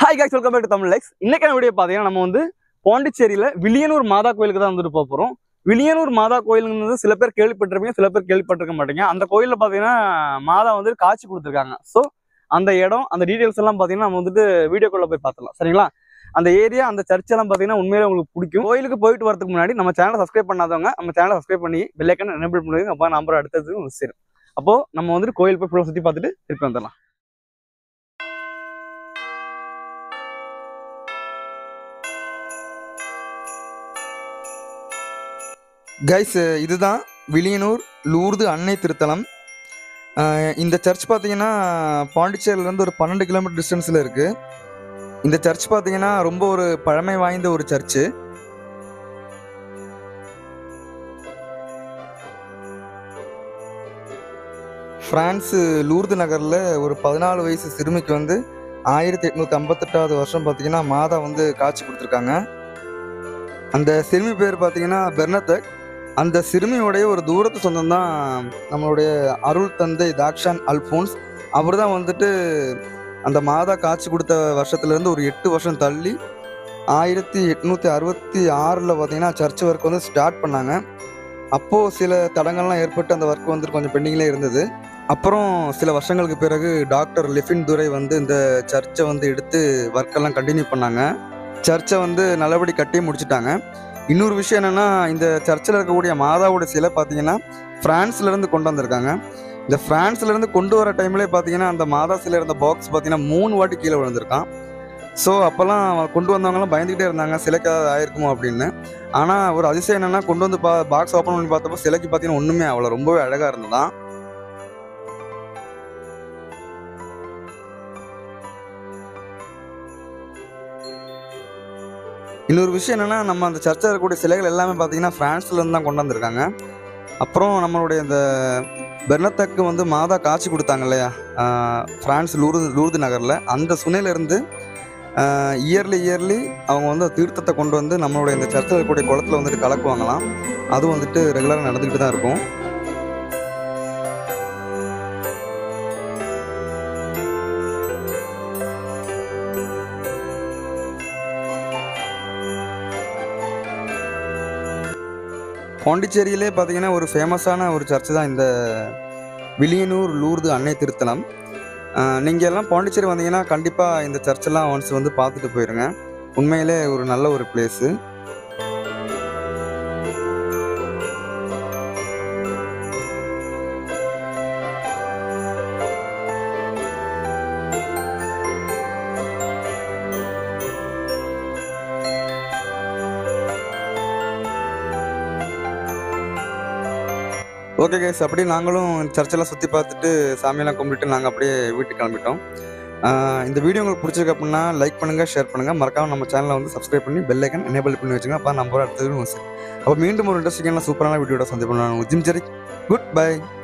hi guys welcome back to Tamil likes இன்னைக்கான video பார்த்தீங்கன்னா நம்ம வந்து பாண்டிச்சேரியில வில்லியனூர் மாதா கோயிலுக்கு தான் வந்துட்டு போக போகிறோம் வில்லியனூர் மாதா கோயிலுங்கிறது சில பேர் கேள்விப்பட்டிருப்பீங்க சில பேர் கேள்விப்பட்டிருக்க மாட்டீங்க அந்த கோயிலில் பார்த்தீங்கன்னா மாதா வந்து காட்சி கொடுத்துருக்காங்க ஸோ அந்த இடம் அந்த டீட்டெயில்ஸ் எல்லாம் பார்த்தீங்கன்னா நம்ம வந்துட்டு வீடியோக்குள்ள போய் பார்த்துலாம் சரிங்களா அந்த ஏரியா அந்த சர்ச் எல்லாம் பார்த்தீங்கன்னா உண்மையிலே உங்களுக்கு பிடிக்கும் கோயிலுக்கு போயிட்டு வரதுக்கு முன்னாடி நம்ம சேனலை சப்ஸ்கிரைப் பண்ணாதவங்க நம்ம சேனலை சப்ஸ்கிரைப் பண்ணி பெல்லைக்கன் எனேபிள் பண்ணுவீங்க அப்போ நம்பர் அடுத்தது சரி அப்போ நம்ம வந்துட்டு கோயில் போய் ஃபுல்லாக சுற்றி பார்த்துட்டு திருப்பி வந்துடலாம் கைஸ் இதுதான் வில்லியனூர் லூர்து அன்னை திருத்தலம் அஹ் இந்த சர்ச் பார்த்தீங்கன்னா பாண்டிச்சேரியிலேருந்து ஒரு பன்னெண்டு கிலோமீட்டர் டிஸ்டன்ஸில் இருக்குது இந்த சர்ச் பார்த்தீங்கன்னா ரொம்ப ஒரு பழமை வாய்ந்த ஒரு சர்ச்சு பிரான்ஸு லூர்து நகரில் ஒரு பதினாலு வயசு சிறுமிக்கு வந்து ஆயிரத்தி எட்நூற்றி ஐம்பத்தெட்டாவது வருஷம் பார்த்தீங்கன்னா மாதா வந்து காட்சி கொடுத்துருக்காங்க அந்த சிறுமி பேர் பார்த்தீங்கன்னா பெர்னத்தக் அந்த சிறுமியுடைய ஒரு தூரத்து சொந்தம் தான் நம்மளுடைய அருள் தந்தை தாக்ஷான் அல்போன்ஸ் அவர் தான் வந்துட்டு அந்த மாதா காட்சி கொடுத்த வருஷத்துலேருந்து ஒரு எட்டு வருஷம் தள்ளி ஆயிரத்தி எட்நூற்றி அறுபத்தி ஆறில் பார்த்தீங்கன்னா சர்ச் ஒர்க் வந்து ஸ்டார்ட் பண்ணாங்க அப்போது சில தடங்கள்லாம் ஏற்பட்டு அந்த ஒர்க் வந்துட்டு கொஞ்சம் பெண்டிங்லேயே இருந்தது அப்புறம் சில வருஷங்களுக்கு பிறகு டாக்டர் லிஃபின் துரை வந்து இந்த சர்ச்சை வந்து எடுத்து ஒர்க்கெல்லாம் கண்டினியூ பண்ணாங்க சர்ச்சை வந்து நல்லபடி கட்டி முடிச்சிட்டாங்க இன்னொரு விஷயம் என்னென்னா இந்த சர்ச்சில் இருக்கக்கூடிய மாதாவோட சிலை பார்த்தீங்கன்னா ஃப்ரான்ஸ்லேருந்து கொண்டு வந்திருக்காங்க இந்த ஃப்ரான்ஸ்லேருந்து கொண்டு வர டைம்லேயே பார்த்தீங்கன்னா அந்த மாதா சிலை இருந்த பாக்ஸ் பார்த்தீங்கன்னா மூணு வாட்டி கீழே விழுந்திருக்கான் ஸோ அப்போல்லாம் கொண்டு வந்தவங்கலாம் பயந்துக்கிட்டே இருந்தாங்க சிலைக்கு ஏதாவது ஆயிருக்குமோ அப்படின்னு ஆனால் ஒரு அதிசயம் என்னென்னா கொண்டு வந்து பா பாக்ஸ் ஓப்பன் பண்ணி பார்த்தப்போ சிலைக்கு பார்த்தீங்கன்னா ஒன்றுமே அவ்வளோ ரொம்பவே அழகாக இருந்ததான் இன்னொரு விஷயம் என்னென்னா நம்ம அந்த சர்ச்சில் இருக்கக்கூடிய சிலைகள் எல்லாமே பார்த்தீங்கன்னா ஃப்ரான்ஸ்லேருந்து தான் கொண்டு வந்திருக்காங்க அப்புறம் நம்மளுடைய இந்த பெர்னத்தக்கு வந்து மாதா காட்சி கொடுத்தாங்க இல்லையா ஆஹ் ஃப்ரான்ஸ் லூர்து லூர்து நகரில் அந்த சுனையிலேருந்து இயர்லி இயர்லி அவங்க வந்து தீர்த்தத்தை கொண்டு வந்து நம்மளுடைய இந்த சர்ச்சில் இருக்கக்கூடிய குளத்துல வந்துட்டு கலக்குவாங்களாம் அதுவும் வந்துட்டு ரெகுலராக நடந்துக்கிட்டு தான் இருக்கும் பாண்டிச்சேரியிலே பார்த்தீங்கன்னா ஒரு ஃபேமஸான ஒரு சர்ச் தான் இந்த வில்லியனூர் லூர்து அன்னை திருத்தலம் நீங்கள் எல்லாம் பாண்டிச்சேரி வந்தீங்கன்னா கண்டிப்பாக இந்த சர்ச்செல்லாம் ஒன்ஸ் வந்து பார்த்துட்டு போயிருங்க உண்மையிலே ஒரு நல்ல ஒரு பிளேஸு ஓகே கைஸ் அப்படியே நாங்களும் சர்ச்செல்லாம் சுற்றி பார்த்துட்டு சாமியெல்லாம் கும்பிட்டு நாங்கள் அப்படியே வீட்டுக்கு கிளம்பிட்டோம் ஆஹ் இந்த வீடியோ உங்களுக்கு பிடிச்சிருக்கு அப்படின்னா லைக் பண்ணுங்கள் ஷேர் பண்ணுங்கள் மறக்காம நம்ம சேனலை வந்து சப்ஸ்கிரைப் பண்ணி பெல் ஐக்கன் எனேபிள் பண்ணி வச்சுங்க அப்போ நம்ம அடுத்தது அப்போ மீண்டும் ஒரு இன்ட்ரெஸ்டிங்கான சூப்பரான வீடியோட சந்திப்போம் நான் ஜிம் ஜெரி குட் பை